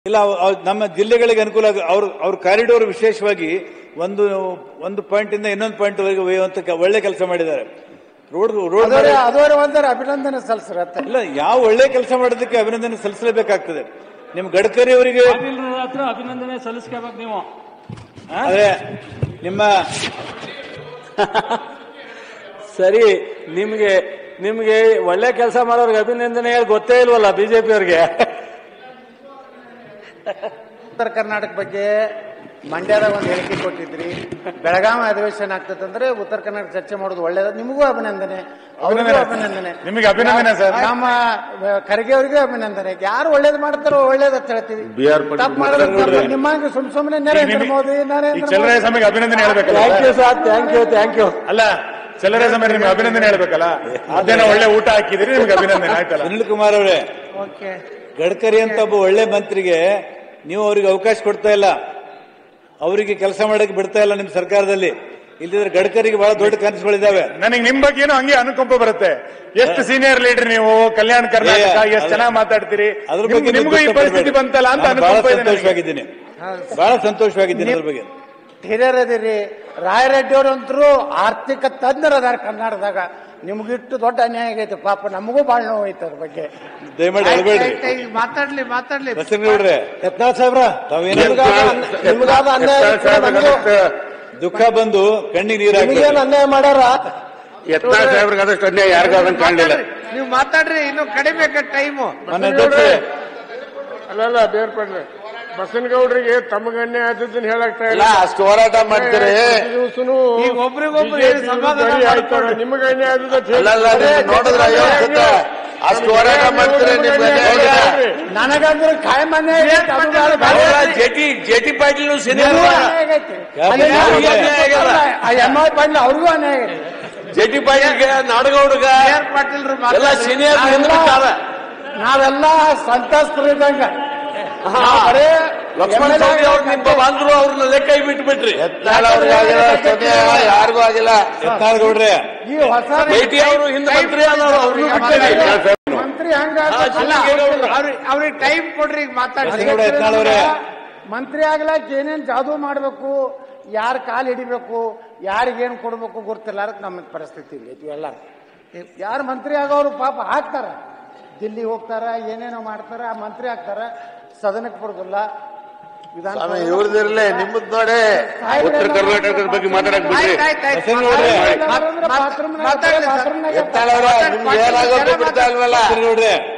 ಇಲ್ಲ ಅವ್- ಅವ್ ನಮ್ಮ ಜಿಲ್ಲೆಗಳಿಗೆ ಅನುಕೂಲ ಆಗ- ಅವ್ರ ಅವ್ರ ಕಾರಿಡೋರ್ ವಿಶೇಷವಾಗಿ ಒಂದು ಒಂದು ಪಾಯಿಂಟ್ ಇಂದ ಇನ್ನೊಂದು ಪಾಯಿಂಟ್ ವರೆಗೆ ಒಯ್ಯುವಂತ ಕ- ಒಳ್ಳೆ ಕೆಲಸ ಮಾಡಿದ್ದಾರೆ ರೋಡ್ ರೋಡ್ ಅದರ ಅದರ ಒಂದರ ಅಭಿನಂದನೆ ಸಲ್ಲಿಸ್ರತ್ತೆ ಇಲ್ಲ ಯಾವ ಒಳ್ಳೆ ಕೆಲಸ ಮಾಡೋದಕ್ಕೆ ಅಭಿನಂದನೆ ಸಲ್ಲಿಸಲೇಬೇಕಾಗ್ತದೆ ನಿಮ್ ಗಡ್ಕರಿ ಅವರಿಗೆ ಪಾಟೀಲ್ರ ಹತ್ರ ಅಭಿನಂದನೆ ಸಲ್ಲಿಸ್ಕೋಬೇಕು ನೀವು ಆದ್ರೆ ನಿಮ್ಮ ಸರಿ ನಿಮ್ಗೆ ನಿಮ್ಗೆ ಒಳ್ಳೆ ಕೆಲಸ ಮಾಡೋರ್ಗೆ ಅಭಿನಂದನೆ ಹೇಳಿ ಗೊತ್ತೇ ಇಲ್ವಲ್ಲ ಬಿಜೆಪಿ ಅವ್ರಿಗೆ ಉತ್ತರ ಕರ್ನಾಟಕ ಬಗ್ಗೆ ಮಂಡ್ಯದಾಗ ಒಂದು ಹೇಳಿಕೆ ಕೊಟ್ಟಿದ್ರಿ ಬೆಳಗಾವಿ ಅಧಿವೇಶನ ಆಗ್ತದಂದ್ರೆ ಉತ್ತರ ಕರ್ನಾಟಕ ಚರ್ಚೆ ಮಾಡೋದು ಒಳ್ಳೇದು ನಿಮಗೂ ಅಭಿನಂದನೆ ಅವ್ರಿಗೂ ಅಭಿನಂದನೆ ನಿಮಗೆ ಅಭಿನಂದನೆ ಸರ್. ನಮ್ಮ ಆ, ಖರ್ಗೆ ಅವರಿಗೂ ಅಭಿನಂದನೆ ಯಾರು ಒಳ್ಳೇದು ಮಾಡ್ತಾರೋ ಒಳ್ಳೇದು ಅಂತ ಹೇಳ್ತೀವಿ ತಪ್ಪು ಮಾಡಿದ್ರೆ ತಪ್ಪು. ನಿಮ್ಮಂಗೆ ಸುಮ್ ಸುಮ್ಮನೆ ನರೇಂದ್ರ ಮೋದಿ ಈ ನರೇಂದ್ರ ಚಲರಾಯ ಮೋದಿ ಸ್ವಾಮಿಗೆ ಅಭಿನಂದನೆ ಹೇಳ್ಬೇಕಲ್ಲ thank you sir thank you thank you ಅಲ್ಲ ಚಲರಾಯ ಸ್ವಾಮಿ ನಿಮ್ಗೆ ಅಭಿನಂದನೆ ಹೇಳ್ಬೇಕಲ್ಲ ಅದೇನೋ ಒಳ್ಳೆ ಊಟ ಹಾಕಿದಿರಿ ನಿಮ್ಗೆ ಅಭಿನಂದನೆ ಆಯ್ತಲ್ಲ ಸುನಿಲ್ ಕುಮಾರ್ ಅವರೇ ಓಕೆ ಗಡ್ಕರಿ ಅಂತ ಒಬ್ಬ ಒಳ್ಳೆ ಮಂತ್ರಿಗೆ ನೀವು ಅವರಿಗೆ ಅವಕಾಶ ಕೊಡ್ತಾ ಇಲ್ಲ ಅವರಿಗೆ ಕೆಲಸ ಮಾಡಕ್ಕೆ ಬಿಡ್ತಾ ಇಲ್ಲ ನಿಮ್ ಸರ್ಕಾರದಲ್ಲಿ ಇಲ್ದಿದ್ರೆ ಗಡ್ಕರಿಗೆ ಬಹಳ ದೊಡ್ಡ ಕನಸುಗಳಿದಾವೆ ನನಗೆ ನಿಮ್ ಬಗ್ಗೆನೂ ಹಂಗೆ ಅನುಕಂಪ ಬರುತ್ತೆ ಎಷ್ಟು ಸೀನಿಯರ್ ಲೀಡರ್ ನೀವು ಕಲ್ಯಾಣ ಕರ್ನಾಟಕ ಏ, ಎಷ್ಟು ಅದ್ರ- ಚೆನ್ನಾಗಿ ಮಾತಾಡ್ತೀರಿ ಅದ್ರ ನಿಮ್ಗೂ- ಬಗ್ಗೆ ನಿಮ್ಗೂ ಈ ದುಃಖ ಪರಿಸ್ಥಿತಿ ಪಡ್ಬೇಡಿ. ಬಂತಲ್ಲ ಅಂತ ನಾನು ಬಹಳ ಅನುಕಂಪ ಇದೆ ನನಗೆ. ಸಂತೋಷವಾಗಿದ್ದೀನಿ ಬಹಳ ಸಂತೋಷವಾಗಿದ್ದೀನಿ ಅದ್ರ ಬಗ್ಗೆ ಹಿರಿಯರದಿರಿ ರಾಯರೆಡ್ಡಿ ಅವರಂತರೂ ಆರ್ಥಿಕ ತಜ್ಞರದಾರ ಕನ್ನಡದಾಗ ನಿಮ್ಗಿಟ್ಟು ದೊಡ್ಡ ಅನ್ಯಾಯ ಆಗೈತೆ ಪಾಪ ನಮಗೂ ಬಾಳ್ ನೋವು ಐತೆ ಅದ್ರ ಬಗ್ಗೆ ದಯಮಾಡಿ ಅಳಬೇಡ್ರಿ ಮಾತಾಡ್ಲಿ ಮಾತಾಡ್ಲಿ ಬಸವನಗೌಡ್ರೆ ಯತ್ನಾಳ್ ಸಾಹೇಬ್ರ ತಾವೇನು ನಿಮ್ಗಾದ ಅನ್ಯಾಯ ಇತ್ತು ನಮಗೂ ದುಃಖ ಬಂದು ಕಣ್ಣಿಗೆ ನೀರು ಹಾಕಿ ನಿಮಗೇನು ಅನ್ಯಾಯ ಮಾಡ್ಯಾರ ಯತ್ನಾಳ್ ಸಾಹೇಬ್ರಿಗೆ ಆದಷ್ಟು ಅನ್ಯಾಯ ಯಾರಿಗೂ ಅದನ್ನ ಕಾಣಲಿಲ್ಲ ನೀವು ಮಾತಾಡ್ರಿ ಇನ್ನು ಕಡಿಮೆ ಟೈಮು ಮನೆ ಅಧ್ಯಕ್ಷರೇ ಅಲ್ಲಲ್ಲ ಬೇರ್ಪಡ್ರಿ ಬಸನಗೌಡರಿಗೆ ತಮಗನ್ನೇ ಆದದ್ದನ್ನ ಹೇಳಕ್ತಾ ಇಲ್ಲ ಅಷ್ಟು ಹೋರಾಟ ಮಾಡ್ತೀರಿ ದಿವಸನು ಈಗ ಒಬ್ರಿಗೊಬ್ರು ಹೇಳಿ ಸಮಾಧಾನ ಮಾಡ್ಕೊಳ್ಳಿ. ನಿಮಗೆ ಅನ್ಯಾಯ ಆದದ್ದು ಅಲ್ಲಲ್ಲ ನೀವು ನೋಡಿದ್ರೆ ಅಯ್ಯೋ ಅನ್ಸುತ್ತೆ. ಅಷ್ಟು ಹೋರಾಟ ಮಾಡ್ತೀರಿ ನಿಮ್ಗೆ ಅನ್ಯಾಯ ಆಗಿಲ್ಲ. ನನಗಂದ್ರೆ ಕಾಯಂ ಅನ್ಯಾಯ ಆಗೈತೆ, ಅದು ಬೇರೆ ಬೇರೆ. ಅಲ್ಲ, ಜೆಟಿ ಜೆಟಿ ಪಾಟೀಲ್ ಸೀನಿಯರ್ ನಿಮಗೂ ಅನ್ಯಾಯ ಆಗೈತೆ. ಅಲ್ಲಿ ಯಾರಿಗೂ ಯಾರಿಗೂ ಅನ್ಯಾಯ ಆಗಿಲ್ಲ. ಆ ಎಂ ಐ ಪಾಟೀಲ್ ಅವ್ರಿಗೂ ಅನ್ಯಾಯ ಆಗೈತೆ. ಜೆಟಿ ಪಾಟೀಲ್ಗೆ ನಾಡಗೌಡಗ ಎಲ್ಲ ಸೀನಿಯರ್ ನಾವೆಲ್ಲ ಸಂತಸ್ತರಿದ್ದಂಗ ನಾವು ಬರೇ ಲಕ್ಷ್ಮಣ MLA ಚೌಧರಿ ಅವ್ರು ನಿಮ್ಮ ಬಾಂಧವರು ಅವ್ರನ್ನ ಲೆಕ್ಕ ಬಿಟ್ಬಿಟ್ರಿ ಯಾರಿಗೂ ಆಗಿಲ್ಲ ಯತ್ನಾಳ್ ಈ ಹೊಸ ಭೇಟಿ ಅವರು ಹಿಂದೆ ಮಂತ್ರಿ ಆದವರು ಅವ್ರನ್ನೂ ಬಿಟ್ಟಿರಿ ಮಂತ್ರಿ ಹಂಗ ಅವ್ರಿಗೆ ಟೈಮ್ ಕೊಡ್ರಿ ಈಗ ಮಾತಾಡಿ ಬಸನಗೌಡ ಯತ್ನಾಳ್ ಅವರೇ ಮಂತ್ರಿ ಆಗ್ಲಾಕ ಏನೇನ್ ಜಾದೂ ಮಾಡ್ಬೇಕು ಯಾರ ಕಾಲ್ ಹಿಡಿಬೇಕು ಯಾರಿಗೇನ್ ಕೊಡ್ಬೇಕು ಗೊತ್ತಿಲ್ಲ ಅದಕ್ಕೆ ನಮ್ಮ ಪರಿಸ್ಥಿತಿ ಐತಿ ಎಲ್ಲ ಯಾರು ಮಂತ್ರಿ ಆಗೋರು ಪಾಪ ಹಾಕ್ತಾರ ದಿಲ್ಲಿ ಹೋಗ್ತಾರ ಏನೇನೋ ಮಾಡ್ತಾರ ಆ ಮಂತ್ರಿ ಆಗ್ತಾರ ಸದನಕ್ಕೆ ಬರೋದಿಲ್ಲ ವಿಧಾನ ಇವ್ರದಿರ್ಲಿ ನಿಮ್ಮದ್ ನೋಡಿ ಉತ್ತರ ಕರ್ನಾಟಕದ ಬಗ್ಗೆ ಮಾತಾಡಕ್ ಬಿಡ್ರಿ ಬಸನಗೌಡ್ರೆ ಎತ್ತಾಳವ್ರ ನಿಮ್ಗೆ ಏನಾಗೋದು ಬಿಡ್ತಾ ಇಲ್ವಲ್ಲ ಬಸನಗೌಡ್ರೆ